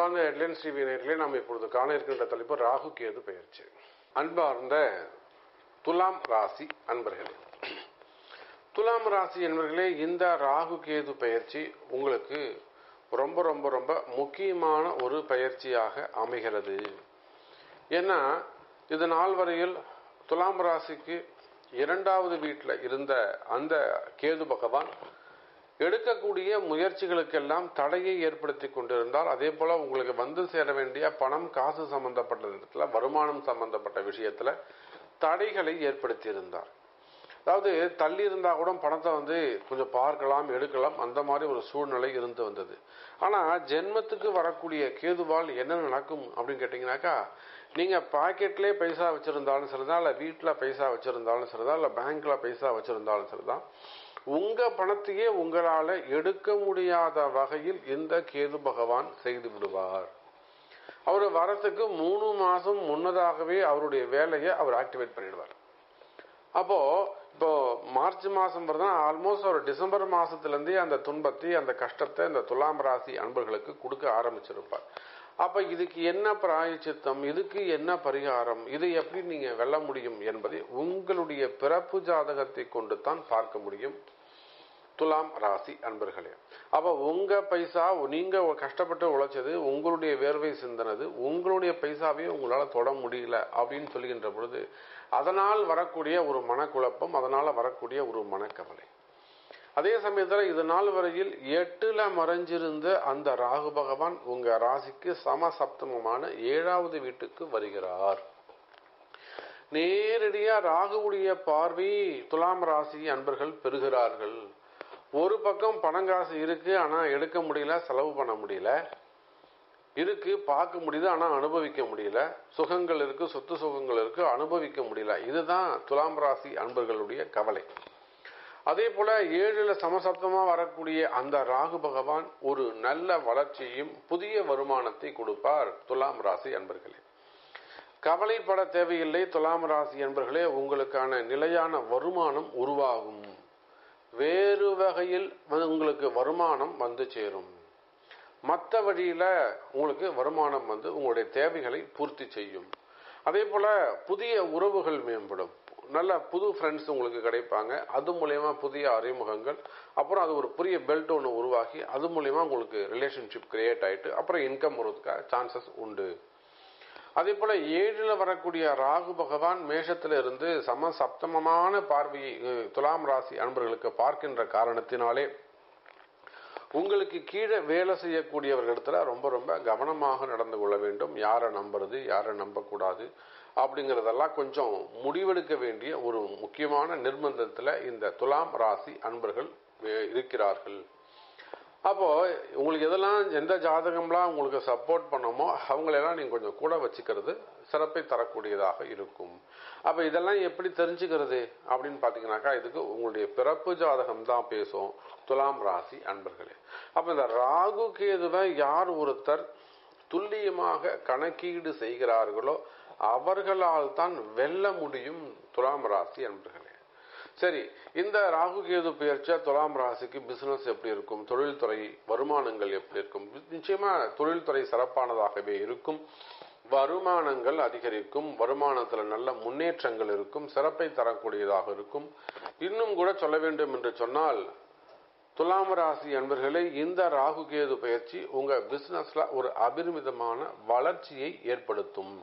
அன்பார்ந்த headlines TV நேர்களே நாம் இப்பொழுது காண இருக்கின்ற தலைப்பு ராகு கேது பெயர்ச்சி அன்பார்ந்த துலாம் ராசி அன்பர்களே துலாம் ராசி என்பர்களே இந்த ராகு கேது பெயர்ச்சி உங்களுக்கு ரொம்ப ரொம்ப ரொம்ப முக்கியமான ஒரு பயிற்சியாக அமைகிறது ஏன்னா இது நாள் வரையில் துலாம் ராசிக்கு இரண்டாவது வீட்டில் இருந்த அந்த கேது பகவான் எடுக்கக்கூடிய முயற்சிகளுக்கெல்லாம் தடையை ஏற்படுத்தி கொண்டிருந்தால் அதே போல உங்களுக்கு வந்து சேர வேண்டிய பணம் காசு சம்பந்தப்பட்ட இடத்துல வருமானம் சம்பந்தப்பட்ட விஷயத்துல தடைகளை ஏற்படுத்தி இருந்தார் அதாவது தள்ளி இருந்தா கூட பணத்தை வந்து கொஞ்சம் பார்க்கலாம் எடுக்கலாம் அந்த மாதிரி ஒரு சூழ்நிலை இருந்து வந்தது ஆனா ஜென்மத்துக்கு வரக்கூடிய கேதுவால் என்ன நடக்கும் அப்படின்னு கேட்டீங்கன்னாக்கா நீங்க பாக்கெட்லேயே பைசா வச்சிருந்தாலும் சரிதான் இல்ல வீட்டுல பைசா வச்சிருந்தாலும் சரிதான் இல்ல பேங்க்ல பைசா வச்சிருந்தாலும் சரிதான் உங்க பணத்தையே உங்களால எடுக்க முடியாத வகையில் இந்த கேது பகவான் செய்து விடுவார் அவர் வரத்துக்கு மூணு மாசம் முன்னதாகவே அவருடைய வேலையை அவர் ஆக்டிவேட் பண்ணிடுவார் அப்போ இப்போ மார்ச் மாசம் தான் ஆல்மோஸ்ட் ஒரு டிசம்பர் மாசத்துல இருந்தே அந்த துன்பத்தை அந்த கஷ்டத்தை இந்த துலாம் ராசி அன்பர்களுக்கு கொடுக்க ஆரம்பிச்சிருப்பார் அப்ப இதுக்கு என்ன பிராயச்சித்தம் இதுக்கு என்ன பரிகாரம் இதை எப்படி நீங்க வெல்ல முடியும் என்பதை உங்களுடைய பிறப்பு ஜாதகத்தை கொண்டு தான் பார்க்க முடியும் துலாம் ராசி அன்பர்களே அப்ப உங்க பைசா நீங்க கஷ்டப்பட்டு உழைச்சது உங்களுடைய வேர்வை சிந்தனது உங்களுடைய பைசாவே உங்களால தொட முடியல அப்படின்னு சொல்லுகின்ற பொழுது அதனால் வரக்கூடிய ஒரு மனக்குழப்பம் அதனால வரக்கூடிய ஒரு மனக்கவலை அதே சமயத்துல இது நாள் வரையில் எட்டுல மறைஞ்சிருந்த அந்த ராகு பகவான் உங்க ராசிக்கு சமசப்தமமான ஏழாவது வீட்டுக்கு வருகிறார் நேரடியா ராகுவுடைய பார்வை துலாம் ராசி அன்பர்கள் பெறுகிறார்கள் ஒரு பக்கம் பணங்காசு இருக்கு ஆனா எடுக்க முடியல செலவு பண்ண முடியல இருக்கு பார்க்க முடியுது ஆனா அனுபவிக்க முடியல சுகங்கள் இருக்கு சொத்து சுகங்கள் இருக்கு அனுபவிக்க முடியல இதுதான் துலாம் ராசி அன்பர்களுடைய கவலை அதே போல ஏழுல சமசப்தமா வரக்கூடிய அந்த ராகு பகவான் ஒரு நல்ல வளர்ச்சியும் புதிய வருமானத்தை கொடுப்பார் துலாம் ராசி அன்பர்களே கவலைப்பட தேவையில்லை துலாம் ராசி அன்பர்களே உங்களுக்கான நிலையான வருமானம் உருவாகும் வேறு வகையில் உங்களுக்கு வருமானம் வந்து சேரும் மற்ற வழியில உங்களுக்கு வருமானம் வந்து உங்களுடைய தேவைகளை பூர்த்தி செய்யும் அதே போல புதிய உறவுகள் மேம்படும் நல்ல புது ஃப்ரெண்ட்ஸ் உங்களுக்கு கிடைப்பாங்க அது மூலயமா புதிய அறிமுகங்கள் அப்புறம் அது ஒரு புதிய பெல்ட் ஒன்று உருவாகி அது மூலயமா உங்களுக்கு ரிலேஷன்ஷிப் கிரியேட் ஆயிட்டு அப்புறம் இன்கம் வருவதுக்காக சான்சஸ் உண்டு அதே போல ஏழில் வரக்கூடிய ராகு பகவான் மேஷத்துல இருந்து சம சப்தமமான பார்வையை துலாம் ராசி அன்பர்களுக்கு பார்க்கின்ற காரணத்தினாலே உங்களுக்கு கீழே வேலை செய்யக்கூடியவர்களிடத்துல ரொம்ப ரொம்ப கவனமாக நடந்து கொள்ள வேண்டும் யாரை நம்புறது யாரை நம்பக்கூடாது அப்படிங்கறதெல்லாம் கொஞ்சம் முடிவெடுக்க வேண்டிய ஒரு முக்கியமான நிர்பந்தத்துல இந்த துலாம் ராசி அன்பர்கள் இருக்கிறார்கள் அப்போ உங்களுக்கு எதெல்லாம் எந்த ஜாதகம்லாம் உங்களுக்கு சப்போர்ட் பண்ணமோ அவங்களெல்லாம் நீங்க கொஞ்சம் கூட வச்சுக்கிறது சிறப்பை தரக்கூடியதாக இருக்கும் அப்ப இதெல்லாம் எப்படி தெரிஞ்சுக்கிறது அப்படின்னு பாத்தீங்கன்னாக்கா இதுக்கு உங்களுடைய பிறப்பு ஜாதகம் தான் பேசும் துலாம் ராசி அன்பர்களே அப்ப இந்த ராகு கேதுவை யார் ஒருத்தர் துல்லியமாக கணக்கீடு செய்கிறார்களோ அவர்களால் தான் வெல்ல முடியும் துலாம் ராசி அன்பர்களே சரி இந்த ராகு கேது பெயர்ச்சா துலாம் ராசிக்கு பிசினஸ் எப்படி இருக்கும் தொழில்துறை வருமானங்கள் எப்படி இருக்கும் நிச்சயமா தொழில்துறை சிறப்பானதாகவே இருக்கும் வருமானங்கள் அதிகரிக்கும் வருமானத்துல நல்ல முன்னேற்றங்கள் இருக்கும் சிறப்பை தரக்கூடியதாக இருக்கும் இன்னும் கூட சொல்ல வேண்டும் என்று சொன்னால் துலாம் ராசி அன்பர்களே இந்த ராகு கேது பயிற்சி உங்க பிசினஸ்ல ஒரு அபரிமிதமான வளர்ச்சியை ஏற்படுத்தும்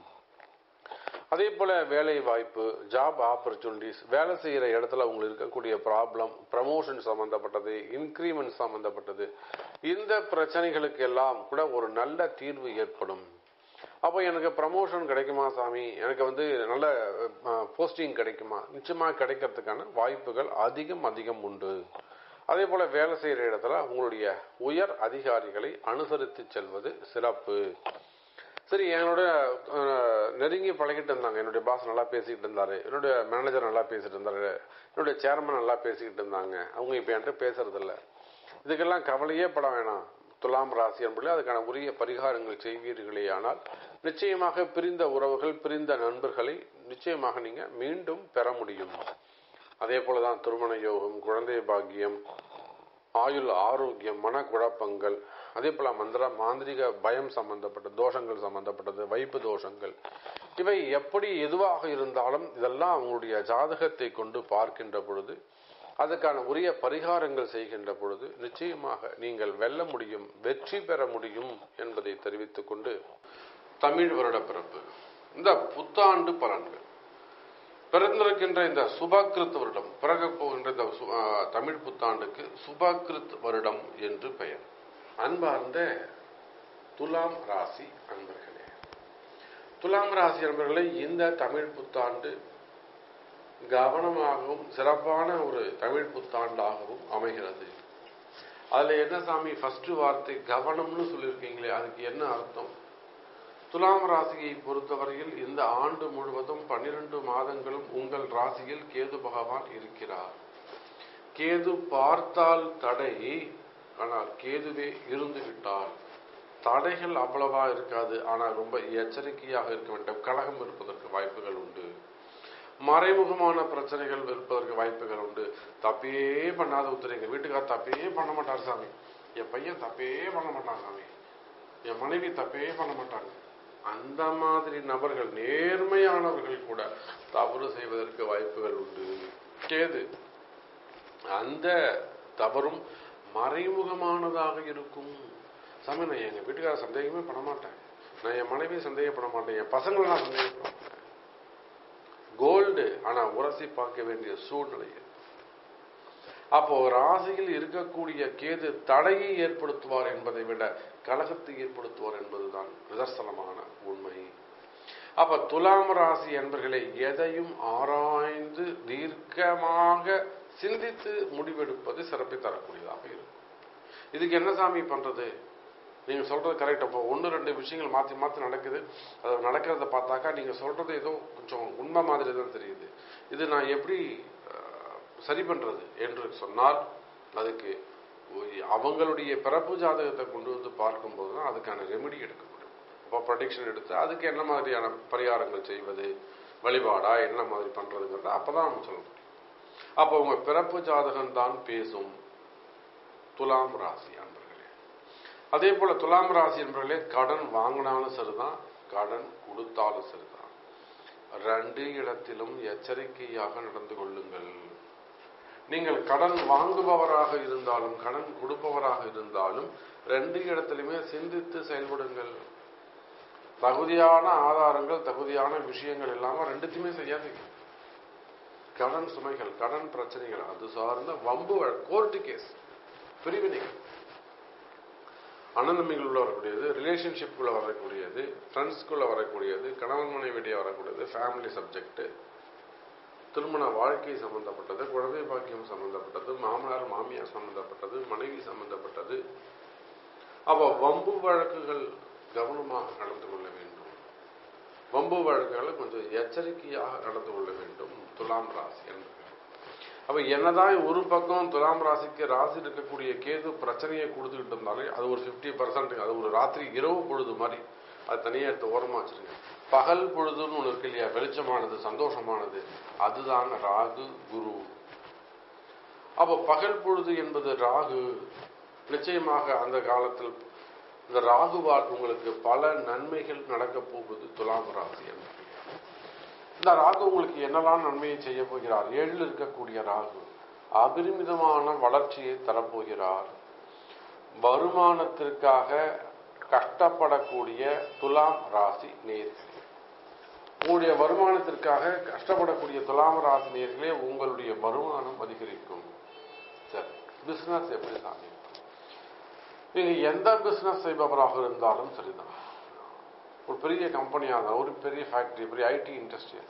அதே போல வேலை வாய்ப்பு ஜாப் ஆப்பர்ச்சுனிட்டிஸ் வேலை செய்யற இடத்துல உங்களுக்கு இருக்கக்கூடிய ப்ராப்ளம் ப்ரமோஷன் சம்பந்தப்பட்டது இன்கிரிமெண்ட் சம்பந்தப்பட்டது இந்த பிரச்சனைகளுக்கு எல்லாம் கூட ஒரு நல்ல தீர்வு ஏற்படும் அப்போ எனக்கு ப்ரமோஷன் கிடைக்குமா சாமி எனக்கு வந்து நல்ல போஸ்டிங் கிடைக்குமா நிச்சயமா கிடைக்கிறதுக்கான வாய்ப்புகள் அதிகம் அதிகம் உண்டு அதே போல வேலை செய்யற இடத்துல உங்களுடைய உயர் அதிகாரிகளை அனுசரித்து செல்வது சிறப்பு சரி என்னோட நெருங்கி பழகிட்டு இருந்தாங்க என்னுடைய பாஸ் நல்லா பேசிக்கிட்டு இருந்தாரு என்னுடைய மேனேஜர் நல்லா பேசிட்டு இருந்தாரு என்னுடைய சேர்மன் நல்லா பேசிக்கிட்டு இருந்தாங்க அவங்க இப்ப என்கிட்ட பேசுறது இல்ல இதுக்கெல்லாம் கவலையே பட வேணாம் துலாம் ராசி என்பது அதுக்கான உரிய பரிகாரங்கள் செய்வீர்களே ஆனால் நிச்சயமாக பிரிந்த உறவுகள் பிரிந்த நண்பர்களை நிச்சயமாக நீங்க மீண்டும் பெற முடியும் அதே போலதான் திருமண யோகம் குழந்தை பாக்கியம் ஆயுள் ஆரோக்கியம் மனக்குழப்பங்கள் அதே போல மந்திர மாந்திரிக பயம் சம்பந்தப்பட்ட தோஷங்கள் சம்பந்தப்பட்டது வைப்பு தோஷங்கள் இவை எப்படி எதுவாக இருந்தாலும் இதெல்லாம் அவங்களுடைய ஜாதகத்தை கொண்டு பார்க்கின்ற பொழுது அதுக்கான உரிய பரிகாரங்கள் செய்கின்ற பொழுது நிச்சயமாக நீங்கள் வெல்ல முடியும் வெற்றி பெற முடியும் என்பதை தெரிவித்துக் கொண்டு தமிழ் வருட பிறப்பு இந்த புத்தாண்டு பலன்கள் பிறந்திருக்கின்ற இந்த சுபகிருத் வருடம் பிறக போகின்ற இந்த சு- ஆ, தமிழ் புத்தாண்டுக்கு சுபகிருத் வருடம் என்று பெயர் அன்பார்ந்த துலாம் ராசி அன்பர்களே துலாம் ராசி அன்பர்களே இந்த தமிழ் புத்தாண்டு கவனமாகவும் சிறப்பான ஒரு தமிழ் புத்தாண்டாகவும் அமைகிறது அதுல என்ன சாமி ஃபர்ஸ்ட் வார்த்தை கவனம்னு சொல்லியிருக்கீங்களே அதுக்கு என்ன அர்த்தம் துலாம் ராசியை பொறுத்தவரையில் இந்த ஆண்டு முழுவதும் பன்னிரண்டு மாதங்களும் உங்கள் ராசியில் கேது பகவான் இருக்கிறார் கேது பார்த்தால் தடை ஆனால் கேதுவே இருந்து விட்டால் தடைகள் அவ்வளவா இருக்காது ஆனால் ரொம்ப எச்சரிக்கையாக இருக்க வேண்டும் கலகம் இருப்பதற்கு வாய்ப்புகள் உண்டு மறைமுகமான பிரச்சனைகள் இருப்பதற்கு வாய்ப்புகள் உண்டு தப்பே பண்ணாத ஒருத்தர் எங்க வீட்டுக்கார் தப்பே பண்ண மாட்டார் சாமி என் பையன் தப்பே பண்ண மாட்டான் சாமி என் மனைவி தப்பே பண்ண மாட்டாங்க அந்த மாதிரி நபர்கள் நேர்மையானவர்கள் கூட தவறு செய்வதற்கு வாய்ப்புகள் உண்டு கேது அந்த தவறும் மறைமுகமானதாக இருக்கும் சாமி நான் எங்க வீட்டுக்கார சந்தேகமே பண்ண மாட்டேன் நான் என் மனைவி சந்தேகப்பட மாட்டேன் என் பசங்களை நான் சந்தேகப்பட மாட்டேன் கோல்டு ஆனா உரசி பார்க்க வேண்டிய சூழ்நிலை இருக்கு. அப்போ ராசியில் இருக்கக்கூடிய கேது தடையை ஏற்படுத்துவார் என்பதை விட கலகத்தை ஏற்படுத்துவார் என்பதுதான் நிதர்சனமான உண்மை அப்ப துலாம் ராசி என்பர்களை எதையும் ஆராய்ந்து தீர்க்கமாக சிந்தித்து முடிவெடுப்பது சிறப்பை தரக்கூடியதாக இருக்கும் இதுக்கு என்ன சாமி பண்றது நீங்க சொல்றது கரெக்ட் அப்போ ஒன்று ரெண்டு விஷயங்கள் மாத்தி மாத்தி நடக்குது அது நடக்கிறத பார்த்தாக்கா நீங்க சொல்றது ஏதோ கொஞ்சம் உண்மை மாதிரி தான் தெரியுது இது நான் எப்படி அஹ், சரி பண்றது என்று சொன்னால் அதுக்கு ஒரு- அவங்களுடைய பிறப்பு ஜாதகத்தை கொண்டு வந்து பார்க்கும்போது தான் அதுக்கான ரெமெடி எடுக்க முடியும் அப்போ ப்ரொடிக்ஷன் எடுத்து அதுக்கு என்ன மாதிரியான பரிகாரங்கள் செய்வது வழிபாடா என்ன மாதிரி பண்றதுங்கிறத அப்பதான் நம்ம சொல்ல முடியும் அப்போ உங்க பிறப்பு ஜாதகம் தான் பேசும் துலாம் ராசி அன்பர்களே அதே போல துலாம் ராசி என்பவர்களே கடன் வாங்கினாலும் சரிதான் கடன் கொடுத்தாலும் சரிதான் ரெண்டு இடத்திலும் எச்சரிக்கையாக நடந்து கொள்ளுங்கள் நீங்கள் கடன் வாங்குபவராக இருந்தாலும் கடன் கொடுப்பவராக இருந்தாலும் ரெண்டு இடத்திலுமே சிந்தித்து செயல்படுங்கள் தகுதியான ஆதாரங்கள் தகுதியான விஷயங்கள் இல்லாம ரெண்டுத்தையுமே செய்யாதீங்க கடன் சுமைகள் கடன் பிரச்சனைகள் அது சார்ந்த வம்பு கோர்ட்டு கேஸ் பிரிவினைகள் அண்ணனம்பிகளுள்ள வரக்கூடியது ரிலேஷன்ஷிப்புக்குள்ள வரக்கூடியது ஃப்ரெண்ட்ஸ்குள்ள வரக்கூடியது கணவன் மனைவிடையே வரக்கூடியது ஃபேமிலி சப்ஜெக்ட் திருமண வாழ்க்கை சம்பந்தப்பட்டது குழந்தை பாக்கியம் சம்பந்தப்பட்டது மாமனார் மாமியார் சம்பந்தப்பட்டது மனைவி சம்பந்தப்பட்டது அப்ப வம்பு வழக்குகள் கவனமாக நடந்து கொள்ள வேண்டும் வம்பு வழக்குகளை கொஞ்சம் எச்சரிக்கையாக நடந்து கொள்ள வேண்டும் துலாம் ராசி என்பது அப்ப என்னதான் ஒரு பக்கம் துலாம் ராசிக்கு ராசி இருக்கக்கூடிய கேது பிரச்சனையை கொடுத்துக்கிட்டு இருந்தாலே அது ஒரு 50% பர்சன்ட் அது ஒரு ராத்திரி இரவு பொழுது மாதிரி அது தனியா எடுத்து ஓரமா வச்சிருங்க பகல் பொழுதுன்னு ஒண்ணு இருக்கு இல்லையா வெளிச்சமானது சந்தோஷமானது அதுதான் ராகு குரு அப்போ பகல் பொழுது என்பது ராகு நிச்சயமாக அந்த காலத்தில் இந்த ராகுவால் உங்களுக்கு பல நன்மைகள் நடக்க போகுது துலாம் ராசி என்பது இந்த ராகு உங்களுக்கு என்னெல்லாம் நன்மையை செய்ய போகிறார் ஏழில் இருக்கக்கூடிய ராகு அபரிமிதமான வளர்ச்சியை தரப்போகிறார் வருமானத்திற்காக கஷ்டப்படக்கூடிய துலாம் ராசி நேர்களே உங்களுடைய வருமானத்திற்காக கஷ்டப்படக்கூடிய துலாம் ராசி நேர்களே உங்களுடைய வருமானம் அதிகரிக்கும் சரி பிசினஸ் எப்படி சாமி நீங்க எந்த பிசினஸ் செய்பவராக இருந்தாலும் சரிதான் ஒரு பெரிய கம்பெனியாக இருந்தாலும் ஒரு பெரிய ஃபேக்டரி பெரிய ஐடி இண்டஸ்ட்ரி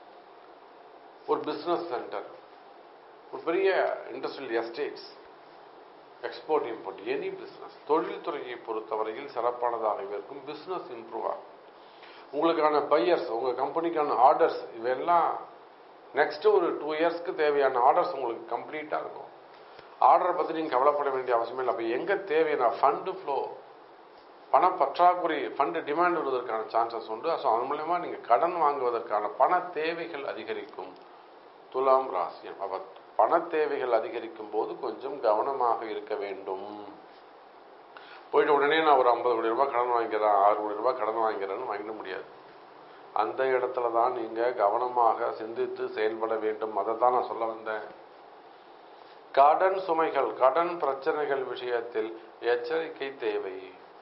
ஒரு பிசினஸ் சென்டர் ஒரு பெரிய industrial estates export import any business தொழில்துறையை பொறுத்தவரையில் சிறப்பானதாக இருக்கும் பிசினஸ் இம்ப்ரூவ் ஆகும் உங்களுக்கான பையர்ஸ் உங்க கம்பெனிக்கான ஆர்டர்ஸ் இவெல்லாம் நெக்ஸ்ட் ஒரு டூ இயர்ஸ்க்கு தேவையான ஆர்டர்ஸ் உங்களுக்கு கம்ப்ளீட்டா இருக்கும் ஆர்டரை பத்தி நீங்க கவலைப்பட வேண்டிய அவசியம் இல்லை அப்ப எங்க தேவையான ஃபண்டு ஃப்ளோ பண பற்றாக்குறை ஃபண்டு டிமாண்ட் வருவதற்கான சான்சஸ் உண்டு ஸோ அது மூலயமா நீங்க கடன் வாங்குவதற்கான பண தேவைகள் அதிகரிக்கும் துலாம் ராசி அப்ப பண தேவைகள் அதிகரிக்கும் போது கொஞ்சம் கவனமாக இருக்க வேண்டும் போயிட்டு உடனே நான் ஒரு ஐம்பது கோடி ரூபாய் கடன் வாங்கிறேன் ஆறு கோடி ரூபாய் கடன் வாங்கிறேன்னு வாங்கிட முடியாது அந்த இடத்துல தான் நீங்க கவனமாக சிந்தித்து செயல்பட வேண்டும் அதை தான் நான் சொல்ல வந்தேன் கடன் சுமைகள் கடன் பிரச்சனைகள் விஷயத்தில் எச்சரிக்கை தேவை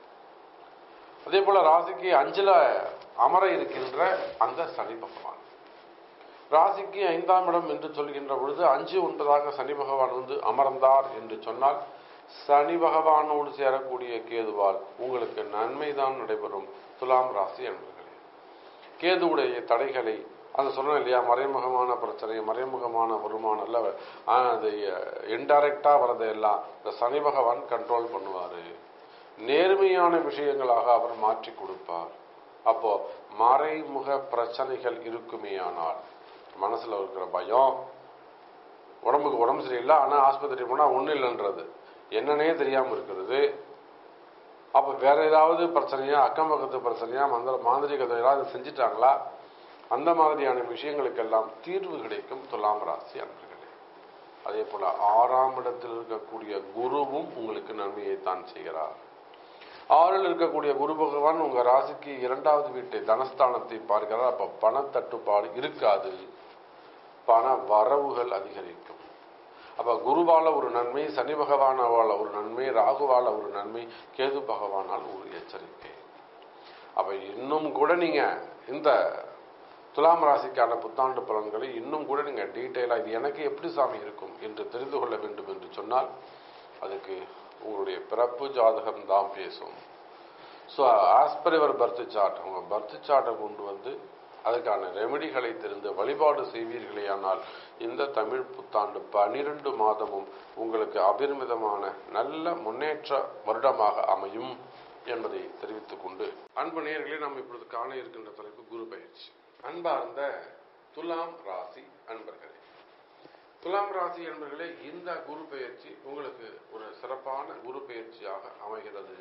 அதே போல ராசிக்கு அஞ்சுல அமர இருக்கின்ற அந்த சனி பகவான் ராசிக்கு ஐந்தாம் இடம் என்று சொல்கின்ற பொழுது அஞ்சு ஒன்பதாக சனி பகவான் வந்து அமர்ந்தார் என்று சொன்னால் சனி பகவானோடு சேரக்கூடிய கேதுவால் உங்களுக்கு நன்மைதான் நடைபெறும் துலாம் ராசி என்பர்களே கேதுவுடைய தடைகளை அது சொன்னோம் இல்லையா மறைமுகமான பிரச்சனை மறைமுகமான வருமானம் இல்ல அது இன்டைரக்டா வரதையெல்லாம் இந்த சனி பகவான் கண்ட்ரோல் பண்ணுவாரு நேர்மையான விஷயங்களாக அவர் மாற்றி கொடுப்பார் அப்போ மறைமுக பிரச்சனைகள் இருக்குமேயானால் மனசுல இருக்கிற பயம் உடம்புக்கு உடம்பு சரியில்லை ஆனா ஆஸ்பத்திரி போனா ஒண்ணும் இல்லைன்றது என்னன்னே தெரியாம இருக்கிறது அப்ப வேற ஏதாவது பிரச்சனையா அக்கம் பக்கத்து பிரச்சனையா மந்திர மாந்திரிக ஏதாவது செஞ்சிட்டாங்களா அந்த மாதிரியான விஷயங்களுக்கெல்லாம் தீர்வு கிடைக்கும் துலாம் ராசி அன்பர்களே அதே போல ஆறாம் இடத்தில் இருக்கக்கூடிய குருவும் உங்களுக்கு நன்மையை தான் செய்கிறார் ஆறில் இருக்கக்கூடிய குரு பகவான் உங்க ராசிக்கு இரண்டாவது வீட்டை தனஸ்தானத்தை பார்க்கிறார் அப்ப பணத்தட்டுப்பாடு இருக்காது பண வரவுகள் அதிகரிக்கும் அப்ப குருவால ஒரு நன்மை சனி பகவானால ஒரு நன்மை ராகுவால ஒரு நன்மை கேது பகவானால் ஒரு எச்சரிக்கை அப்ப இன்னும் கூட நீங்க இந்த துலாம் ராசிக்கான புத்தாண்டு பலன்களை இன்னும் கூட நீங்க டீட்டெயிலா இது எனக்கு எப்படி சாமி இருக்கும் என்று தெரிந்து கொள்ள வேண்டும் என்று சொன்னால் அதுக்கு உங்களுடைய பிறப்பு ஜாதகம் தான் பேசும் so as per your birth chart உங்க பர்த் சார்ட்டை கொண்டு வந்து அதுக்கான ரெமெடிகளை தெரிந்து வழிபாடு செய்வீர்களேயானால் இந்த தமிழ் புத்தாண்டு பனிரெண்டு மாதமும் உங்களுக்கு அபரிமிதமான நல்ல முன்னேற்ற வருடமாக அமையும் என்பதை தெரிவித்துக் கொண்டு அன்பு நேயர்களே நாம் இப்பொழுது காண இருக்கின்ற தலைப்பு குரு பயிற்சி அன்பார்ந்த துலாம் ராசி அன்பர்களே துலாம் ராசி என்பர்களே இந்த குரு பயிற்சி உங்களுக்கு ஒரு சிறப்பான குரு பயிற்சியாக அமைகிறது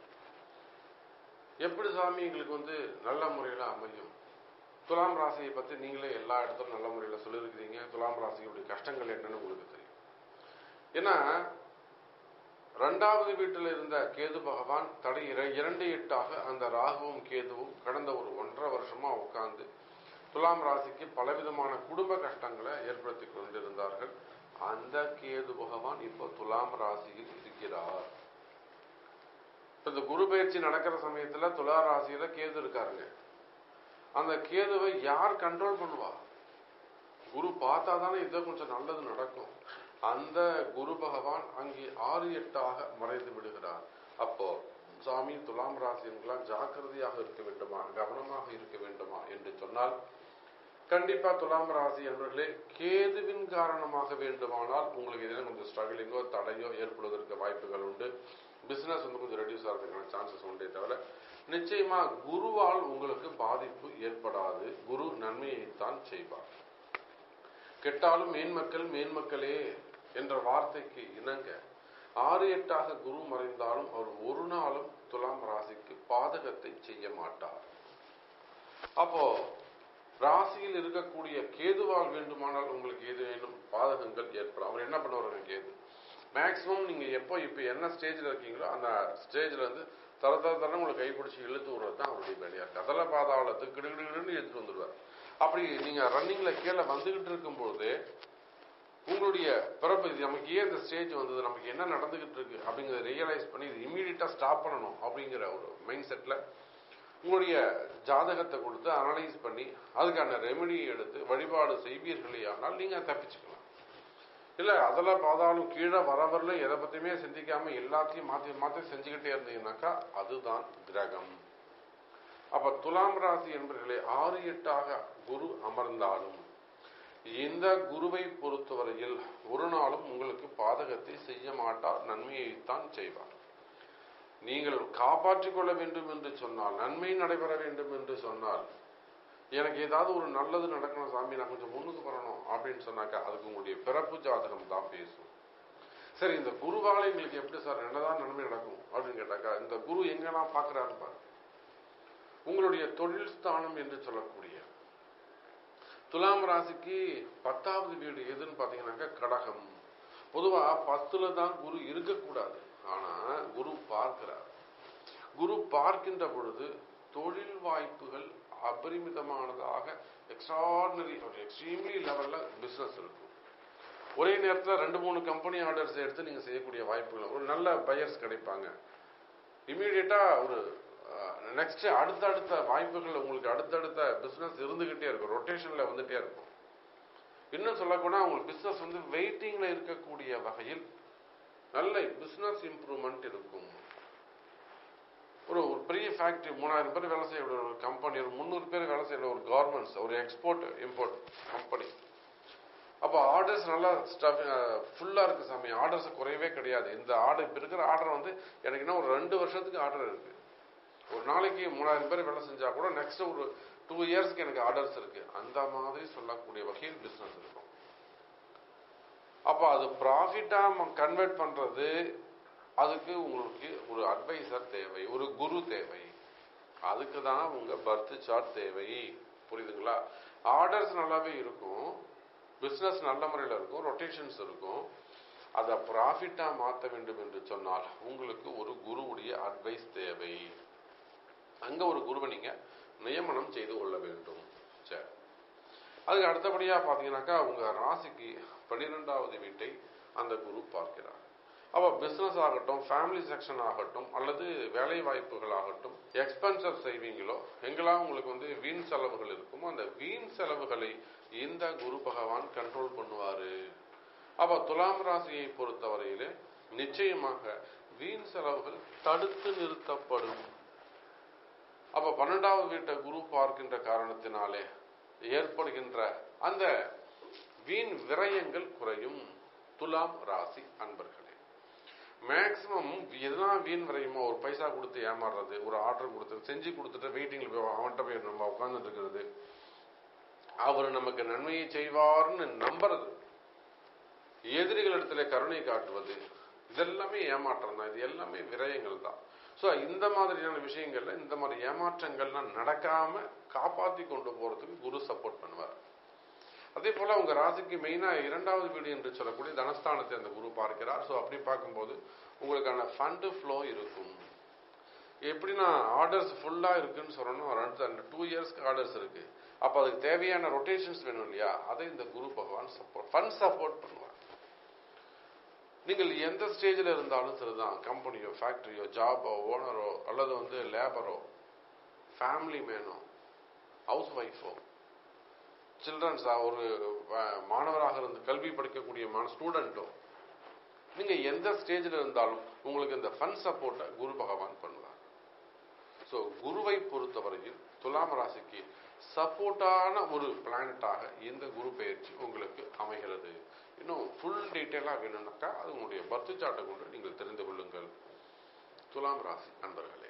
எப்படி சாமி எங்களுக்கு வந்து நல்ல முறையில் அமையும் துலாம் ராசியை பத்தி நீங்களே எல்லா இடத்துலும் நல்ல முறையில் சொல்லியிருக்கிறீங்க துலாம் ராசியுடைய கஷ்டங்கள் என்னன்னு உங்களுக்கு தெரியும் ஏன்னா ரெண்டாவது வீட்டில் இருந்த கேது பகவான் தடை இர- இரண்டு எட்டாக அந்த ராகுவும் கேதுவும் கடந்த ஒரு ஒன்றரை வருஷமா உட்கார்ந்து துலாம் ராசிக்கு பலவிதமான குடும்ப கஷ்டங்களை ஏற்படுத்தி கொண்டிருந்தார்கள் அந்த கேது பகவான் இப்போ துலாம் ராசியில் இருக்கிறார் இப்ப இந்த குரு பயிற்சி நடக்கிற சமயத்துல துலா ராசியில கேது இருக்காருங்க அந்த கேதுவை யார் கண்ட்ரோல் பண்ணுவா குரு பார்த்தா தானே இதோ கொஞ்சம் நல்லது நடக்கும் அந்த குரு பகவான் அங்கே ஆறு எட்டாக மறைந்து விடுகிறார் அப்போ சாமி துலாம் ராசியன்களாம் ஜாக்கிரதையாக இருக்க வேண்டுமா கவனமாக இருக்க வேண்டுமா என்று சொன்னால் கண்டிப்பா துலாம் ராசி என்பவர்களே கேதுவின் காரணமாக வேண்டுமானால் உங்களுக்கு எதிராக கொஞ்சம் ஸ்ட்ரகிளிங்கோ தடையோ ஏற்படுவதற்கு வாய்ப்புகள் உண்டு பிசினஸ் வந்து கொஞ்சம் ரெடியூஸ் ஆகிறதுக்கான சான்சஸ் உண்டே தவிர நிச்சயமா குருவால் உங்களுக்கு பாதிப்பு ஏற்படாது குரு நன்மையைத்தான் செய்வார் கெட்டாலும் மேன்மக்கள் மேன்மக்களே என்ற வார்த்தைக்கு இணங்க ஆறு எட்டாக குரு மறைந்தாலும் அவர் ஒரு நாளும் துலாம் ராசிக்கு பாதகத்தை செய்ய மாட்டார் அப்போ ராசியில் இருக்கக்கூடிய கேதுவால் வேண்டுமானால் உங்களுக்கு ஏதேனும் பாதகங்கள் ஏற்படும் அவர் என்ன பண்ணுவாருங்க கேது மேக்சிமம் நீங்க எப்போ இப்போ என்ன ஸ்டேஜ்ல இருக்கீங்களோ அந்த ஸ்டேஜ்ல இருந்து தர தர தர உங்களை கைப்பிடிச்சு இழுத்து விடுறது தான் அவருடைய வேலையா இருக்கு அதல பாதாளத்துக்கு கிடுகிடுன்னு எடுத்துட்டு வந்துடுவார் அப்படி நீங்க ரன்னிங்ல கீழே வந்துகிட்டு இருக்கும்போது உங்களுடைய பிறப்பு இது நமக்கு ஏன் இந்த ஸ்டேஜ் வந்தது நமக்கு என்ன நடந்துகிட்டு இருக்கு அப்படிங்கறத ரியலைஸ் பண்ணி இது இமீடியட்டா ஸ்டாப் பண்ணணும் அப்படிங்கிற ஒரு மைண்ட் செட்ல உங்களுடைய ஜாதகத்தை கொடுத்து அனலைஸ் பண்ணி அதுக்கான ரெமெடியை எடுத்து வழிபாடு செய்வீர்களே ஆனால் நீங்க தப்பிச்சுக்கலாம் இல்ல அதெல்லாம் பாதாலும் கீழே வர வரல எதை பத்தியுமே சிந்திக்காம எல்லாத்தையும் மாத்தி மாத்தி செஞ்சுக்கிட்டே இருந்தீங்கன்னாக்கா அதுதான் கிரகம் அப்ப துலாம் ராசி என்பர்களே ஆறு எட்டாக குரு அமர்ந்தாலும் இந்த குருவை பொறுத்தவரையில் ஒரு நாளும் உங்களுக்கு பாதகத்தை செய்ய மாட்டார் நன்மையைத்தான் செய்வார் நீங்கள் காப்பாற்றிக் கொள்ள வேண்டும் என்று சொன்னால் நன்மை நடைபெற வேண்டும் என்று சொன்னால் எனக்கு ஏதாவது ஒரு நல்லது நடக்கணும் சாமி நான் கொஞ்சம் முன்னுக்கு வரணும் அப்படின்னு சொன்னாக்கா அதுக்கு உங்களுடைய பிறப்பு ஜாதகம் தான் பேசும் சரி இந்த குருவால எங்களுக்கு எப்படி சார் என்னதான் நன்மை நடக்கும் அப்படின்னு கேட்டாக்கா இந்த குரு எங்கெல்லாம் பார்க்கறாரு பாரு உங்களுடைய தொழில் ஸ்தானம் என்று சொல்லக்கூடிய துலாம் ராசிக்கு பத்தாவது வீடு எதுன்னு பாத்தீங்கன்னாக்கா கடகம் பொதுவா பத்துல தான் குரு இருக்கக்கூடாது ஆனா குரு பார்க்கிறார் குரு பார்க்கின்ற பொழுது தொழில் வாய்ப்புகள் அபரிமிதமானதாக எக்ஸ்ட்ராடினரி ஒரு எக்ஸ்ட்ரீம்லி லெவல்ல பிசினஸ் இருக்கும் ஒரே நேரத்தில் ரெண்டு மூணு கம்பெனி ஆர்டர்ஸ் எடுத்து நீங்க செய்யக்கூடிய வாய்ப்புகள் ஒரு நல்ல பையர்ஸ் கிடைப்பாங்க இமீடியட்டா ஒரு நெக்ஸ்ட் அடுத்தடுத்த வாய்ப்புகள் உங்களுக்கு அடுத்தடுத்த பிசினஸ் இருந்துகிட்டே இருக்கும் ரொட்டேஷன்ல வந்துட்டே இருக்கும் இன்னும் சொல்லப்போனா உங்களுக்கு பிசினஸ் வந்து வெயிட்டிங்ல இருக்கக்கூடிய வகையில் நல்ல பிசினஸ் இம்ப்ரூவ்மெண்ட் இருக்கும் ஒரு ஒரு பெரிய ஃபேக்டரி மூணாயிரம் பேர் வேலை செய்யக்கூடிய ஒரு கம்பெனி ஒரு முந்நூறு பேர் வேலை செய்யற ஒரு கார்மெண்ட்ஸ் ஒரு எக்ஸ்போர்ட் இம்போர்ட் கம்பெனி அப்போ ஆர்டர்ஸ் நல்லா ஸ்டஃப் ஃபுல்லாக இருக்கு சாமி ஆர்டர்ஸ் குறையவே கிடையாது இந்த ஆர்டர் இப்போ இருக்கிற ஆர்டர் வந்து எனக்கு இன்னும் ஒரு ரெண்டு வருஷத்துக்கு ஆர்டர் இருக்கு ஒரு நாளைக்கு மூணாயிரம் பேர் வேலை செஞ்சா கூட நெக்ஸ்ட் ஒரு டூ இயர்ஸ்க்கு எனக்கு ஆர்டர்ஸ் இருக்கு அந்த மாதிரி சொல்லக்கூடிய வகையில் பிசினஸ் இருக்கும் அப்போ அது ப்ராஃபிட்டா கன்வெர்ட் பண்றது அதுக்கு உங்களுக்கு ஒரு அட்வைசர் தேவை ஒரு குரு தேவை அதுக்கு தான் உங்க பர்த் சார்ட் தேவை புரியுதுங்களா ஆர்டர்ஸ் நல்லாவே இருக்கும் பிசினஸ் நல்ல முறையில் இருக்கும் ரொட்டேஷன்ஸ் இருக்கும் அதை ப்ராஃபிட்டா மாற்ற வேண்டும் என்று சொன்னால் உங்களுக்கு ஒரு குருவுடைய அட்வைஸ் தேவை அங்க ஒரு குருவை நீங்க நியமனம் செய்து கொள்ள வேண்டும் சரி அதுக்கு அடுத்தபடியா பாத்தீங்கன்னாக்கா உங்க ராசிக்கு பன்னிரெண்டாவது வீட்டை அந்த குரு பார்க்கிறார் அப்ப பிசினஸ் ஆகட்டும் ஃபேமிலி செக்ஷன் ஆகட்டும் அல்லது வேலை வாய்ப்புகள் ஆகட்டும் எக்ஸ்பென்சர் செய்வீங்களோ எங்கெல்லாம் உங்களுக்கு வந்து வீண் செலவுகள் இருக்குமோ அந்த வீண் செலவுகளை இந்த குரு பகவான் கண்ட்ரோல் பண்ணுவாரு அப்ப துலாம் ராசியை பொறுத்தவரையிலே நிச்சயமாக வீண் செலவுகள் தடுத்து நிறுத்தப்படும் அப்ப பன்னெண்டாவது வீட்டை குரு பார்க்கின்ற காரணத்தினாலே ஏற்படுகின்ற அந்த வீண் விரயங்கள் குறையும் துலாம் ராசி அன்பர்களே மேக்சிமம் எதெல்லாம் வீண் விரயமோ ஒரு பைசா கொடுத்து ஏமாறுறது ஒரு ஆர்டர் கொடுத்து செஞ்சு கொடுத்துட்டு வெயிட்டிங்ல போய் அவன்கிட்ட போய் நம்ம உட்கார்ந்துட்டு இருக்கிறது அவர் நமக்கு நன்மையை செய்வார்னு நம்புறது எதிரிகளிடத்துல கருணை காட்டுவது இதெல்லாமே ஏமாற்றம் தான் இது எல்லாமே விரயங்கள் தான் ஸோ இந்த மாதிரியான விஷயங்கள்ல இந்த மாதிரி ஏமாற்றங்கள்லாம் நடக்காம காப்பாத்தி கொண்டு போறதுக்கு குரு சப்போர்ட் பண்ணுவார் அதே போல உங்க ராசிக்கு மெயினா இரண்டாவது வீடு என்று சொல்லக்கூடிய தனஸ்தானத்தை அந்த குரு பார்க்கிறார் ஸோ அப்படி பார்க்கும்போது உங்களுக்கான ஃபண்டு ஃப்ளோ இருக்கும் எப்படின்னா ஆர்டர்ஸ் ஃபுல்லா இருக்குன்னு சொல்லணும் ரெண்டு டூ இயர்ஸ்க்கு ஆர்டர்ஸ் இருக்கு அப்ப அதுக்கு தேவையான ரொட்டேஷன்ஸ் வேணும் இல்லையா அதை இந்த குரு பகவான் சப்போர்ட் ஃபண்ட் சப்போர்ட் பண்ணுவார் நீங்கள் எந்த ஸ்டேஜில் இருந்தாலும் சரிதான் கம்பெனியோ ஃபேக்டரியோ ஜாபோ ஓனரோ அல்லது வந்து லேபரோ ஃபேமிலி மேனோ ஹவுஸ் ஒய்ஃபோ சில்ட்ரன்ஸா ஒரு மாணவராக இருந்து கல்வி படிக்கக்கூடிய மாண ஸ்டூடெண்ட்டோ நீங்க எந்த ஸ்டேஜில் இருந்தாலும் உங்களுக்கு இந்த ஃபன் சப்போர்ட்டை குரு பகவான் பண்ணுவார் ஸோ குருவை பொறுத்தவரையில் துலாம் ராசிக்கு சப்போர்ட்டான ஒரு பிளானட்டாக இந்த குரு பயிற்சி உங்களுக்கு அமைகிறது இன்னும் ஃபுல் டீட்டெயிலாக வேணும்னாக்கா அது உங்களுடைய பர்த் சார்ட்டை கொண்டு நீங்கள் தெரிந்து கொள்ளுங்கள் துலாம் ராசி அன்பர்களே